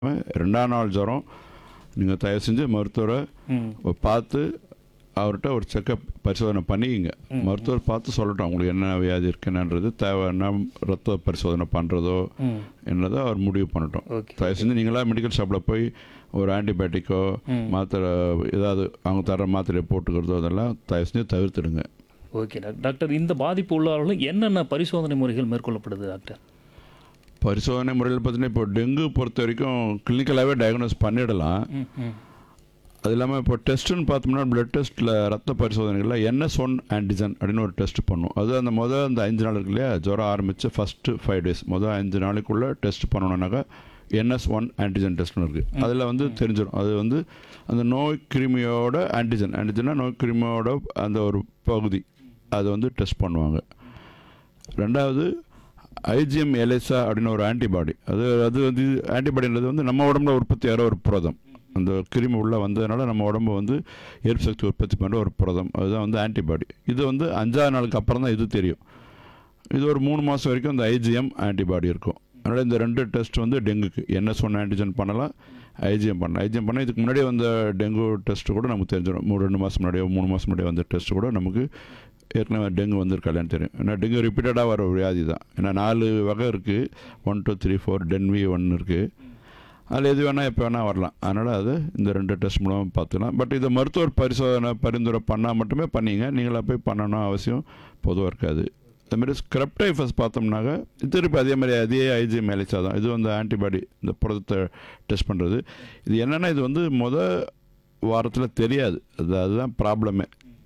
ரெண்டாம் நாள் ஜுரம் நீங்கள் தயவு செஞ்சு மருத்துவரை ம் பார்த்து அவர்கிட்ட ஒரு செக்கப் பரிசோதனை பண்ணிக்கிங்க மருத்துவர் பார்த்து சொல்லட்டும் உங்களுக்கு என்ன வியாதி இருக்குன்னுன்றது தேவைன்னா ரத்த பரிசோதனை பண்ணுறதோ ம் என்னதோ அவர் முடிவு பண்ணட்டும் ஓகே தயவு செஞ்சு நீங்களா மெடிக்கல் ஷாப்பில் போய் ஒரு ஆன்டிபயோட்டிக்கோ ம். மாத்திரை ஏதாவது அவங்க தர மாத்திரையை போட்டுக்கிறதோ அதெல்லாம் தயவு செஞ்சு தவிர்த்துடுங்க ஓகே டாக்டர் டாக்டர் இந்த பாதிப்பு உள்ளவர்களும் என்னென்ன பரிசோதனை முறைகள் மேற்கொள்ளப்படுது டாக்டர் பரிசோதனை முறையில் பார்த்தீங்கன்னா இப்போ டெங்கு பொறுத்த வரைக்கும் கிளினிக்கலாகவே டயக்னோஸ் பண்ணிடலாம் ம் ம் அது இல்லாமல் இப்போ டெஸ்ட்டுன்னு பார்த்தோம்னா பிளட் டெஸ்ட்டில் ரத்த பரிசோதனைகளில் என்எஸ் ஒன் ஆன்டிஜன் அப்படின்னு ஒரு டெஸ்ட் பண்ணும் அது அந்த முதல் அந்த அஞ்சு நாள் இருக்கு இல்லையா ஜுரம் ஆரம்பித்து ஃபஸ்ட்டு ஃபைவ் டேஸ் முதல் அஞ்சு நாளைக்குள்ளே டெஸ்ட் பண்ணணுன்னாக்கா என்எஸ் ஒன் ஆன்டிஜன் டெஸ்ட்னு இருக்குது அதில் வந்து தெரிஞ்சிடும் அது வந்து அந்த நோய் கிருமியோட ஆன்டிஜன் ஆன்டிஜன்னா நோய் கிருமியோட அந்த ஒரு பகுதி அதை வந்து டெஸ்ட் பண்ணுவாங்க ரெண்டாவது ஐஜிஎம் எலிசா அப்படின்னு ஒரு ஆன்டிபாடி அது அது வந்து ஆன்டிபாடின்றது வந்து நம்ம உடம்புல உற்பத்தி ஆகிற ஒரு புரதம் அந்த கிருமி உள்ளே வந்ததுனால நம்ம உடம்பு வந்து எதிர்ப்பு சக்தி உற்பத்தி பண்ணுற ஒரு புரதம் அதுதான் வந்து ஆன்டிபாடி இது வந்து அஞ்சாவது நாளுக்கு அப்புறம் தான் இது தெரியும் இது ஒரு மூணு மாதம் வரைக்கும் இந்த ஐஜிஎம் ஆன்டிபாடி இருக்கும் அதனால் இந்த ரெண்டு டெஸ்ட் வந்து டெங்குக்கு என்எஸ் ஒன் ஆன்டிஜன் பண்ணலாம் ஐஜிஎம் பண்ணலாம் ஐஜிஎம் பண்ணால் இதுக்கு முன்னாடி வந்த டெங்கு டெஸ்ட் கூட நமக்கு தெரிஞ்சிடும் மூணு ரெண்டு மாதம் முன்னாடியோ மூணு மாதம் முன்னாடி வந்த டெஸ்ட் கூட நமக்கு ஏற்கனவே டெங்கு வந்திருக்காலேன்னு தெரியும் ஏன்னா டெங்கு ரிப்பீட்டடாக வர ஒரு வியாதி தான் ஏன்னா நாலு வகை இருக்குது one two three four DENV one இருக்குது அதில் எது வேணால் எப்போ வேணால் வரலாம் அதனால் அது இந்த ரெண்டு டெஸ்ட் மூலமாக பார்த்துக்கலாம் பட் இதை மருத்துவர் பரிசோதனை பரிந்துரை பண்ணால் மட்டுமே பண்ணீங்க நீங்களாக போய் பண்ணணும் அவசியம் பொதுவாக இருக்காது அதுமாரி ஸ்க்ரப் டைஃபஸ் பார்த்தோம்னாக்க திருப்பி அதே மாதிரி அதே ஐஜி மேலிச்சா தான் இது வந்து ஆன்டிபாடி இந்த புரதத்தை டெஸ்ட் பண்ணுறது இது என்னென்னா இது வந்து முத வாரத்தில் தெரியாது அது அதுதான் ப்ராப்ளமே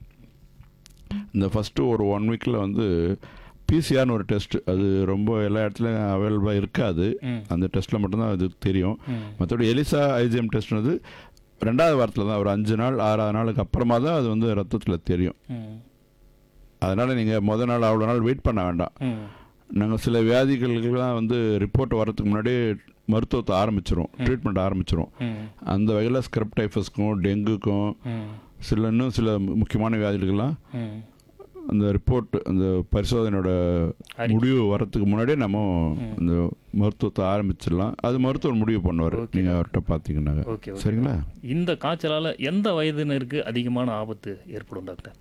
இந்த ஃபஸ்ட்டு ஒரு ஒன் வீக்கில் வந்து பிசிஆர்னு ஒரு டெஸ்ட் அது ரொம்ப எல்லா இடத்துலையும் அவைலபிளாக இருக்காது ம் அந்த டெஸ்ட்டில் மட்டும்தான் அது தெரியும் ம் மற்றபடி எலிசா ஐஜிஎம் டெஸ்ட்னது ரெண்டாவது வாரத்தில் தான் ஒரு அஞ்சு நாள் ஆறாவது நாளுக்கு அப்புறமா தான் அது வந்து ரத்தத்தில் தெரியும் ம் அதனால் நீங்கள் முத நாள் அவ்வளோ நாள் வெயிட் பண்ண வேண்டாம் ம் நாங்கள் சில வியாதிகளுக்கெல்லாம் வந்து ரிப்போர்ட் வரதுக்கு முன்னாடி மருத்துவத்தை ஆரம்பிச்சிரும் ட்ரீட்மெண்ட் ஆரம்பிச்சிரும் ம் அந்த வகையில் ஸ்கிரப் டைஃபஸ்க்கும் டெங்குக்கும் ம் சில இன்னும் சில முக்கியமான வியாதிகளுக்கெல்லாம் ம் அந்த ரிப்போர்ட் அந்த பரிசோதனையோட அறிக்கை. முடிவு வரத்துக்கு முன்னாடியே நம்ம இந்த மருத்துவத்தை ஆரம்பிச்சிடலாம் அது மருத்துவர் முடிவு பண்ணுவார் Okay. நீங்கள் அவர்கிட்ட பார்த்தீங்கன்னாங்க ஓகே ஓகே சரிங்களா இந்த காய்ச்சலால் எந்த வயதினருக்கு அதிகமான ஆபத்து ஏற்படும் டாக்டர்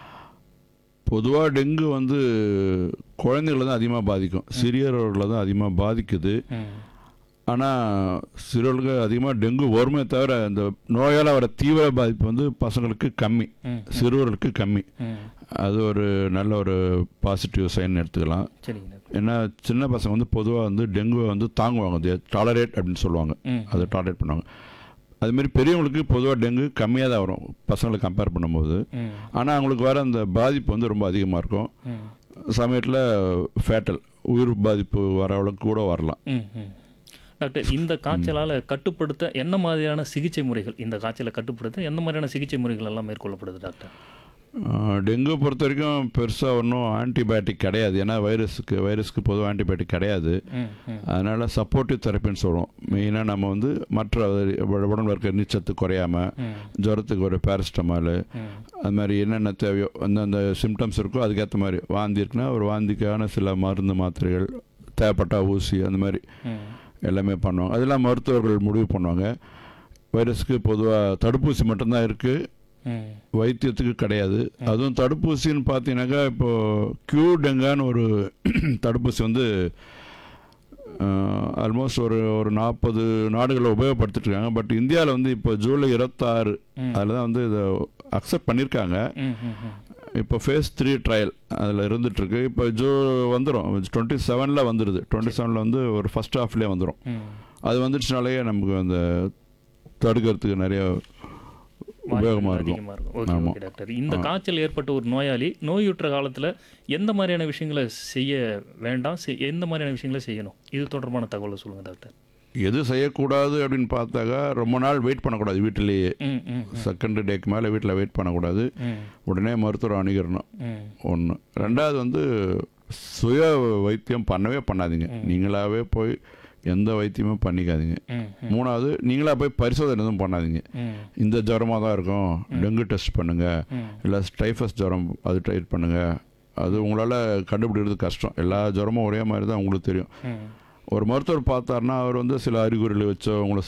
பொதுவாக டெங்கு வந்து குழந்தைகளை தான் அதிகமாக பாதிக்கும் சிறியவர்களை தான் அதிகமாக பாதிக்குது ம் ஆனால் சிறுவர்களுக்கு அதிகமாக டெங்கு வருமே தவிர இந்த நோயால் வர தீவிர பாதிப்பு வந்து பசங்களுக்கு கம்மி ம் சிறுவர்களுக்கு கம்மி ம் அது ஒரு நல்ல ஒரு பாசிட்டிவ் சைன் எடுத்துக்கலாம் சரிங்க டாக்டர் ஏன்னா சின்ன பசங்க வந்து பொதுவாக வந்து டெங்குவை வந்து தாங்குவாங்க டாலரேட் அப்படின்னு சொல்லுவாங்க ம் அதை டாலரேட் பண்ணுவாங்க அதுமாரி பெரியவங்களுக்கு பொதுவாக டெங்கு கம்மியாக தான் வரும் பசங்களை கம்பேர் பண்ணும்போது ம் ஆனால் அவங்களுக்கு வர அந்த பாதிப்பு வந்து ரொம்ப அதிகமாக இருக்கும் ம் சமயத்தில் ஃபேட்டல் உயிர் பாதிப்பு வர அளவுக்கு கூட வரலாம் ம் ம் டாக்டர் இந்த காய்ச்சலால் கட்டுப்படுத்த என்ன மாதிரியான சிகிச்சை முறைகள் இந்த காய்ச்சலை கட்டுப்படுத்த எந்த மாதிரியான சிகிச்சை முறைகள் எல்லாம் மேற்கொள்ளப்படுது டாக்டர் ஆஹ், டெங்கு பொறுத்த வரைக்கும் பெருசாக ஒன்றும் ஆன்டிபயோட்டிக் கிடையாது ஏன்னா வைரஸுக்கு வைரஸ்க்கு பொதுவாக ஆன்டிபயோட்டிக் கிடையாது ம் ம் அதனால் சப்போர்ட்டிவ் தெரப்பின்னு சொல்லுவோம் மெயினாக நம்ம வந்து மற்ற உடம்புல இருக்க நீச்சத்து குறையாம ம் ஜுரத்துக்கு ஒரு பேரஸ்டமால் ம் அது மாதிரி என்னென்ன தேவையோ அந்தந்த சிம்டம்ஸ் இருக்கோ அதுக்கேற்ற மாதிரி வாந்தி இருக்குன்னா ஒரு வாந்திக்கான சில மருந்து மாத்திரைகள் தேவைப்பட்டா ஊசி அந்த மாதிரி ம் எல்லாமே பண்ணுவாங்க அதெல்லாம் மருத்துவர்கள் முடிவு பண்ணுவாங்க வைரஸ்க்கு பொதுவாக தடுப்பூசி மட்டும்தான் இருக்குது ம் வைத்தியத்துக்கு கிடையாது அதுவும் தடுப்பூசின்னு பார்த்தீங்கன்னாக்கா இப்போது க்யூ டெங்கான்னு ஒரு தடுப்பூசி வந்து ஆல்மோஸ்ட் ஒரு ஒரு நாற்பது நாடுகளில் உபயோகப்படுத்திட்டு இருக்காங்க பட் இந்தியாவில் வந்து இப்போ ஜூலை இருபத்தாறு ம். அதில் தான் வந்து இதை அக்செப்ட் பண்ணியிருக்காங்க ம் ம் ம் இப்போ ஃபேஸ் த்ரீ ட்ரையல் அதில் இருந்துகிட்ருக்கு இப்போ ஜூ வந்துடும் டுவெண்ட்டி செவனில் வந்துடுது டுவெண்ட்டி செவனில் வந்து ஒரு ஃபஸ்ட் ஹாஃப்லேயே வந்துடும் ம் அது வந்துடுச்சுனாலேயே நமக்கு அந்த தடுக்கிறதுக்கு நிறைய உபயோகமாக இருக்கும் அதிகமாக இருக்கும் ஓகே ஆமா. ஓகே டாக்டர் இந்த காய்ச்சல் ஏற்பட்ட ஒரு நோயாளி நோயுற்ற காலத்தில் எந்த மாதிரியான விஷயங்களை செய்ய வேண்டாம் செய்- எந்த மாதிரியான விஷயங்களை செய்யணும் இது தொடர்பான தகவலை சொல்லுங்கள் டாக்டர் எது செய்யக்கூடாது அப்படின்னு பார்த்தாக்கா ரொம்ப நாள் வெயிட் பண்ணக்கூடாது வீட்டிலேயே ம் ம் செகண்ட் டேக்கு மேலே வீட்டில் வெயிட் பண்ணக்கூடாது ம் உடனே மருத்துவரை அணுகிடணும் ம் ஒன்று ரெண்டாவது வந்து சுய வைத்தியம் பண்ணவே பண்ணாதீங்க நீங்களாவே போய் எந்த வைத்தியமும் பண்ணிக்காதீங்க ம் மூணாவது நீங்களா போய் பரிசோதனை எதுவும் பண்ணாதீங்க ம் இந்த ஜுரமாக தான் இருக்கும் டெங்கு டெஸ்ட் பண்ணுங்கள் ம் இல்லை டைஃபஸ் ஜுரம் அது ட்ரைட் பண்ணுங்கள் அது உங்களால் கண்டுபிடிக்கிறது கஷ்டம் எல்லா ஜுரமும் ஒரே மாதிரி தான் உங்களுக்கு தெரியும் ம் ஒரு மருத்துவர் பார்த்தாருன்னா அவர் வந்து சில அறிகுறிகளை வச்சோ உங்களை